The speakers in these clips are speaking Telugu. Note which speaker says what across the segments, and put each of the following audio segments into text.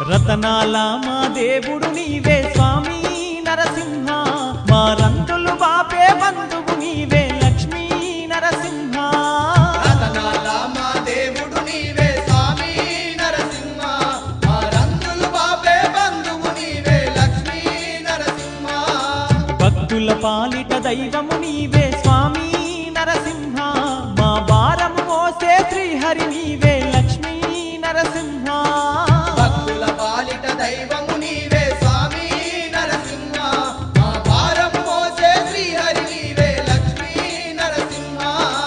Speaker 1: రతనాల మా దేవుడు నీవే స్వామి నరసింహ మా రంతులు బాపే బంధువు నీవే లక్ష్మీ నరసింహ
Speaker 2: రతనాల మా దేవుడు నీవే స్వామి నరసింహ మా రంగులు బాపే బంధువు నీవే లక్ష్మీ నరసింహ
Speaker 1: భక్తుల పాలిట దైవము నీవే స్వామి నరసింహ మా భారము మోసే శ్రీహరి నీవే లక్ష్మీ నరసింహ
Speaker 2: భక్తుల పాలిట దైవము నీవే స్వామి నరసింహ మా భారం మోసే శ్రీహరి నీవే లక్ష్మీ నరసింహ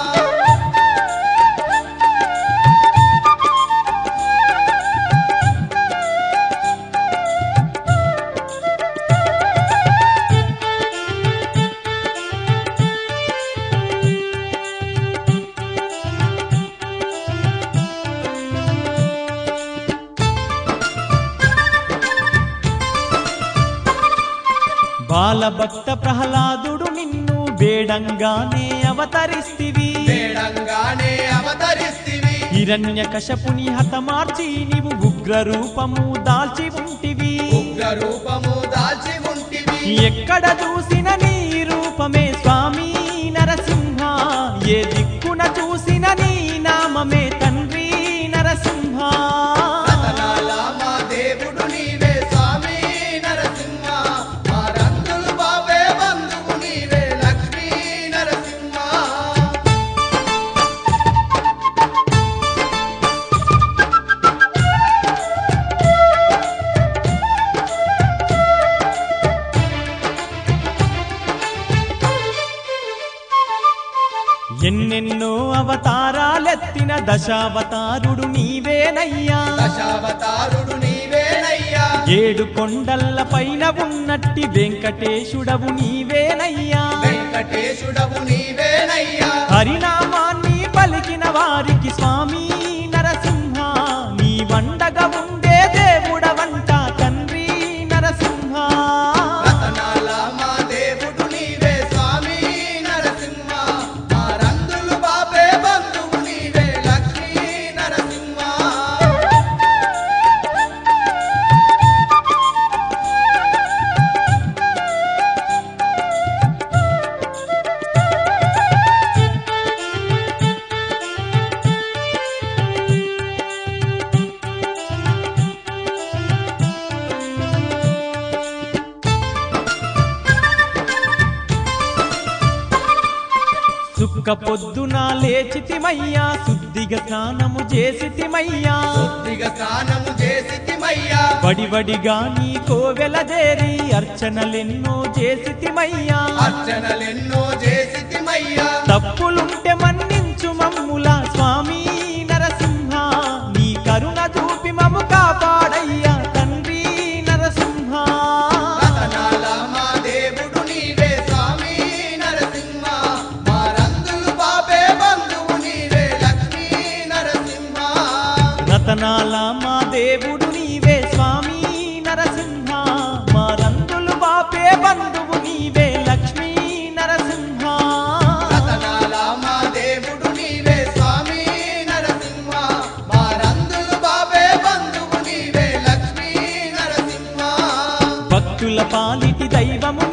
Speaker 1: బాలభక్త ప్రహ్లాదుడు నిన్ను బేడంగానే అవతరిస్తివి
Speaker 2: వేడంగానే అవతరిస్తివి
Speaker 1: హిరణ్య కశపుని హతమార్చి నీవు ఉగ్ర రూపము దాల్చి ఉంటివి
Speaker 2: ఉగ్ర రూపము దాల్చి ఉంటివి
Speaker 1: ఎక్కడ చూసిన నీ రూపమే స్వామి నరసింహ ఏ దిక్కున చూసిన నీ నామమే తండ్రి నరసింహ
Speaker 2: రతనాల మా దేవుడు నీవే స్వామి నరసింహ మా రంగులు బాబే బంధువు నీవే లక్ష్మీ నరసింహ
Speaker 1: ఎన్నెన్నో అవతారాలెత్తిన దశావతారుడు నీవేనయ్యా
Speaker 2: దశావతారుడు నీవేనయ్యా
Speaker 1: ఏడు కొండల్ల పైన ఉన్నట్టి వెంకటేశుడవు నీవేనయ్యా
Speaker 2: వెంకటేశుడవు నీవేనయ్యా
Speaker 1: హరినామాన్ని పలికిన వారికి స్వామి నరసింహ నీ వండగా ఉండే దేవుడవంట తండ్రి నరసింహ
Speaker 2: రతనాల మా దేవుడు నీవే స్వామి నరసింహ మా రంగులు బాబే బంధువు నీవే లక్ష్మీ నరసింహ
Speaker 1: సుక్క పొద్దున లేచితిమయ్యా శుద్ధిగా స్నానము చేసితిమయ్యా
Speaker 2: శుద్ధిగా స్నానము చేసితిమయ్యా
Speaker 1: వడివడిగా నీ కోవెలదేరి అర్చనలెన్నో చేసితిమయ్యా
Speaker 2: అర్చనలెన్నో చేసితిమయ్యా
Speaker 1: తప్పులుంటే మన్నించు మమ్ముల స్వామి నరసింహ నీ కరుణ చూపి మము కాపాడయ్యా తండ్రి నరసింహ
Speaker 2: రతనాల మా దేవుడు నీవే స్వామి నరసింహ మా రంగులు బాబే బంధువు నీవే లక్ష్మీ నరసింహ
Speaker 1: రతనాల మా దేవుడు నీవే స్వామి నరసింహ మా రంగులు బాపే బంధువు నీవే లక్ష్మీ నరసింహ
Speaker 2: రతనాల మా దేవుడు నీవే స్వామి నరసింహ మా రంగులు బాబే బంధువు నీవే లక్ష్మీ నరసింహ
Speaker 1: భక్తుల పాలిటి దైవము